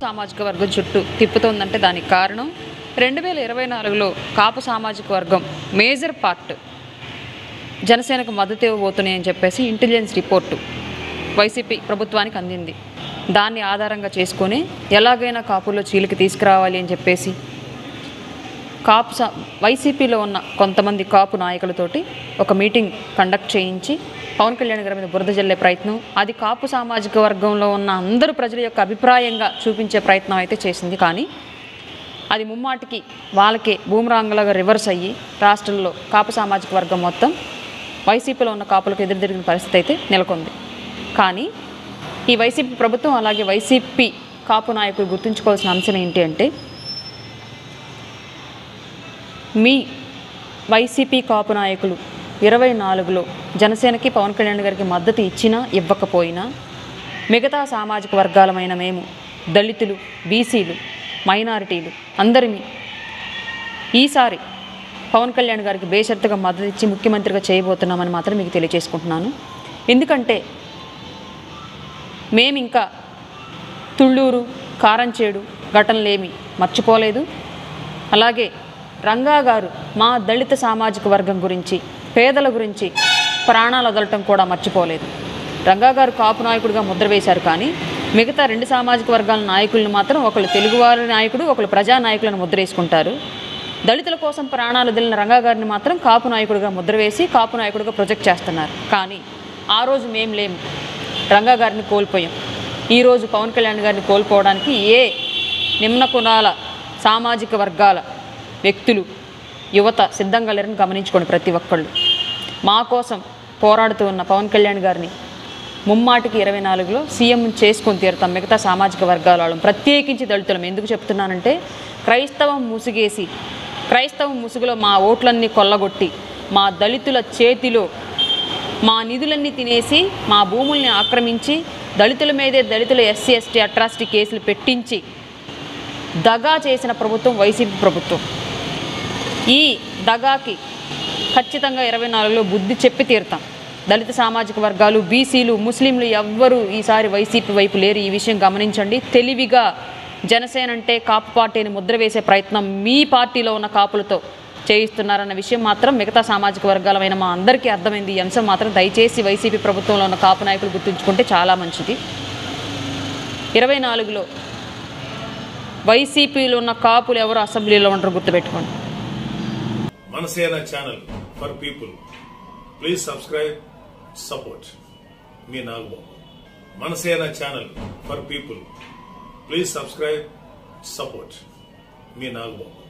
సామాజిక వర్గం చుట్టూ తిప్పుతోందంటే దానికి కారణం రెండు వేల ఇరవై నాలుగులో కాపు సామాజిక వర్గం మేజర్ పార్ట్ జనసేనకు మద్దతు ఇవ్వబోతున్నాయని చెప్పేసి ఇంటెలిజెన్స్ రిపోర్టు వైసీపీ ప్రభుత్వానికి అందింది దాన్ని ఆధారంగా చేసుకొని ఎలాగైనా కాపుల్లో చీలికి తీసుకురావాలి అని చెప్పేసి కాపు సా వైసీపీలో ఉన్న కొంతమంది కాపు నాయకులతోటి ఒక మీటింగ్ కండక్ట్ చేయించి పవన్ కళ్యాణ్ గారి మీద బురద జల్లే ప్రయత్నం అది కాపు సామాజిక వర్గంలో ఉన్న అందరు ప్రజల యొక్క అభిప్రాయంగా చూపించే ప్రయత్నం అయితే చేసింది కానీ అది ముమ్మాటికి వాళ్ళకే బూమరాంగులాగా రివర్స్ అయ్యి రాష్ట్రంలో కాపు సామాజిక వర్గం మొత్తం వైసీపీలో ఉన్న కాపులకు ఎదురు తిరిగిన పరిస్థితి అయితే నెలకొంది కానీ ఈ వైసీపీ ప్రభుత్వం అలాగే వైసీపీ కాపు నాయకులు గుర్తుంచుకోవాల్సిన అంశం ఏంటి అంటే మీ వైసీపీ కాపు నాయకులు ఇరవై నాలుగులో జనసేనకి పవన్ కళ్యాణ్ గారికి మద్దతు ఇచ్చినా ఇవ్వకపోయినా మిగతా సామాజిక వర్గాలమైన మేము దళితులు బీసీలు మైనారిటీలు అందరినీ ఈసారి పవన్ కళ్యాణ్ గారికి బేషరతుగా మద్దతు ఇచ్చి ముఖ్యమంత్రిగా చేయబోతున్నామని మాత్రం మీకు తెలియజేసుకుంటున్నాను ఎందుకంటే మేము ఇంకా తుళ్ళూరు కారంచేడు ఘటనలేమి మర్చిపోలేదు అలాగే రంగా గారు మా దళిత సామాజిక వర్గం గురించి పేదల గురించి ప్రాణాలు వదలటం కూడా మర్చిపోలేదు రంగా గారు కాపు నాయకుడిగా ముద్ర వేశారు కానీ మిగతా రెండు సామాజిక వర్గాల నాయకులను మాత్రం ఒకళ్ళు తెలుగువారి నాయకుడు ఒకళ్ళు ప్రజా నాయకులను ముద్ర వేసుకుంటారు దళితుల కోసం ప్రాణాలు వదిలిన రంగా గారిని మాత్రం కాపు నాయకుడిగా ముద్ర వేసి కాపు నాయకుడిగా ప్రొజెక్ట్ చేస్తున్నారు కానీ ఆ రోజు మేం లేము రంగా గారిని కోల్పోయాం ఈరోజు పవన్ కళ్యాణ్ గారిని కోల్పోవడానికి ఏ నిమ్న కులాల సామాజిక వర్గాల వ్యక్తులు యువత సిద్ధంగా లేరని గమనించుకోండి ప్రతి ఒక్కళ్ళు మా కోసం పోరాడుతూ ఉన్న పవన్ కళ్యాణ్ గారిని ముమ్మాటికి ఇరవై నాలుగులో సీఎం చేసుకొని తీరుతాం మిగతా సామాజిక వర్గాల వాళ్ళం ప్రత్యేకించి దళితులం ఎందుకు చెప్తున్నానంటే క్రైస్తవం ముసుగేసి క్రైస్తవం ముసుగులో మా ఓట్లన్నీ కొల్లగొట్టి మా దళితుల చేతిలో మా నిధులన్నీ తినేసి మా భూముల్ని ఆక్రమించి దళితుల మీదే దళితుల ఎస్సీ ఎస్టీ అట్రాసిటీ కేసులు పెట్టించి దగా చేసిన ప్రభుత్వం వైసీపీ ప్రభుత్వం ఈ దగాకి ఖచ్చితంగా ఇరవై నాలుగులో బుద్ధి చెప్పి తీరుతాం దళిత సామాజిక వర్గాలు బీసీలు ముస్లింలు ఎవ్వరూ ఈసారి వైసీపీ వైపు లేరు ఈ విషయం గమనించండి తెలివిగా జనసేన అంటే కాపు పార్టీని ముద్ర వేసే ప్రయత్నం మీ పార్టీలో ఉన్న కాపులతో చేయిస్తున్నారన్న విషయం మాత్రం మిగతా సామాజిక వర్గాలమైన మా అందరికీ అర్థమైంది ఈ అంశం మాత్రం దయచేసి వైసీపీ ప్రభుత్వంలో ఉన్న కాపు నాయకులు గుర్తుంచుకుంటే చాలా మంచిది ఇరవై నాలుగులో వైసీపీలో ఉన్న కాపులు ఎవరు అసెంబ్లీలో ఉంటారో గుర్తుపెట్టుకోండి Manasena channel for people please subscribe support మీ Nagababu Manasena channel for people please subscribe support మీ నాగబాబు